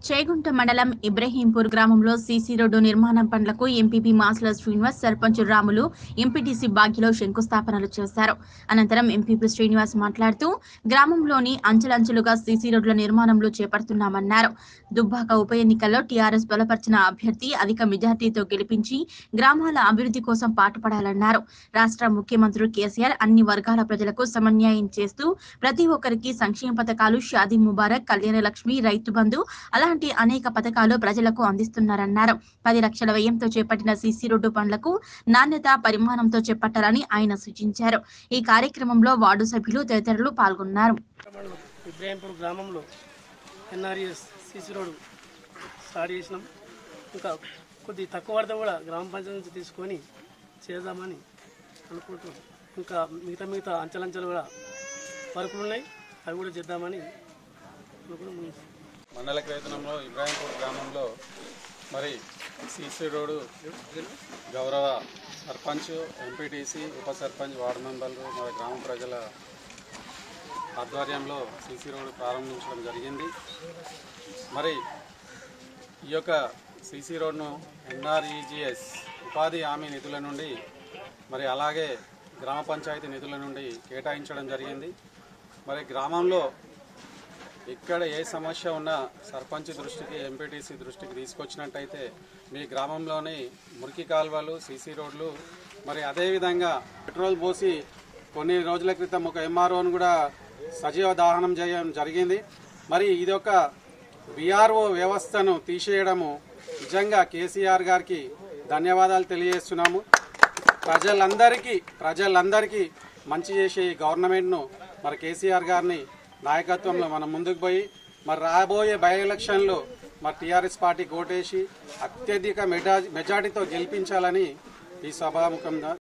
చేగుంట మండలం ఇబ్రహీంపూర్ గ్రామంలో సీసీ రోడ్డు నిర్మాణం పనులకు ఎంపీపీ మాస్ల శ్రీనివాస్ సర్పంచ్ రాములు ఎంపీటీసీ బాగ్యలో శంకుస్థాపనలు చేశారు అనంతరం ఎంపీపీ శ్రీనివాస్ మాట్లాడుతూ గ్రామంలోని అంచెలంచెలుగా సీసీ రోడ్ల నిర్మాణంలో చేపడుతున్నామన్నారు దుబ్బాక ఉప ఎన్నికల్లో టీఆర్ఎస్ బలపరిచిన అభ్యర్థి అధిక మెజార్టీతో గెలిపించి గ్రామాల అభివృద్ధి కోసం పాటుపడాలన్నారు రాష్ట్ర ముఖ్యమంత్రి కేసీఆర్ అన్ని వర్గాల ప్రజలకు సమన్యాయం చేస్తూ ప్రతి ఒక్కరికి సంక్షేమ పథకాలు షాదీ ముబారక్ కళ్యాణ లక్ష్మి రైతు బంధు అలాంటి అనేక పథకాలు ప్రజలకు అందిస్తున్నారన్నారు పది లక్షల వ్యయంతో చేపట్టిన సీసీ రోడ్డు పనులకు నాణ్యత పరిమాణంతో చేపట్టాలని ఆయన సూచించారు ఈ కార్యక్రమంలో వార్డు సభ్యులు తదితరులు పాల్గొన్నారు మండలం ఇబ్రాహీంపూర్ గ్రామంలో ఎన్ఆర్ఎస్ సీసీ రోడ్ స్టార్ట్ చేసినాం ఇంకా కొద్ది తక్కువ పడితే కూడా గ్రామ పంచాయతీ నుంచి తీసుకొని చేద్దామని అనుకుంటున్నాం ఇంకా మిగతా మిగతా అంచెలంచెలు కూడా వర్కులు ఉన్నాయి అవి కూడా చేద్దామని అనుకుంటున్నాం మండల కేంద్రంలో ఇబ్రాహీంపూర్ గ్రామంలో మరి సీసీ రోడ్డు గౌరవ సర్పంచ్ ఎంపీటీసీ ఉప సర్పంచ్ వార్డు మెంబర్లు మరి గ్రామ ప్రజల ఆధ్వర్యంలో సీసీ రోడ్డు ప్రారంభించడం జరిగింది మరి ఈ యొక్క సీసీ రోడ్ను ఎన్ఆర్ఈజిఎస్ ఉపాధి హామీ నిధుల నుండి మరి అలాగే గ్రామ పంచాయతీ నిధుల నుండి కేటాయించడం జరిగింది మరి గ్రామంలో ఇక్కడ ఏ సమస్య ఉన్నా సర్పంచ్ దృష్టికి ఎంపీటీసీ దృష్టికి తీసుకొచ్చినట్టయితే మీ గ్రామంలోని మురికి కాలువలు సీసీ రోడ్లు మరి అదేవిధంగా పెట్రోల్ పోసి కొన్ని రోజుల క్రితం ఒక ఎంఆర్ఓను కూడా సజీవ దహనం చేయడం జరిగింది మరి ఇది ఒక విఆర్ఓ వ్యవస్థను తీసేయడము నిజంగా కేసీఆర్ గారికి ధన్యవాదాలు తెలియజేస్తున్నాము ప్రజలందరికీ ప్రజలందరికీ మంచి చేసే ఈ గవర్నమెంట్ను మరి కేసీఆర్ గారిని నాయకత్వంలో మనం ముందుకు పోయి మరి రాబోయే బై ఎలక్షన్లో మరి టీఆర్ఎస్ పార్టీ ఓటేసి అత్యధిక మెజా మెజార్టీతో గెలిపించాలని ఈ సభాముఖంగా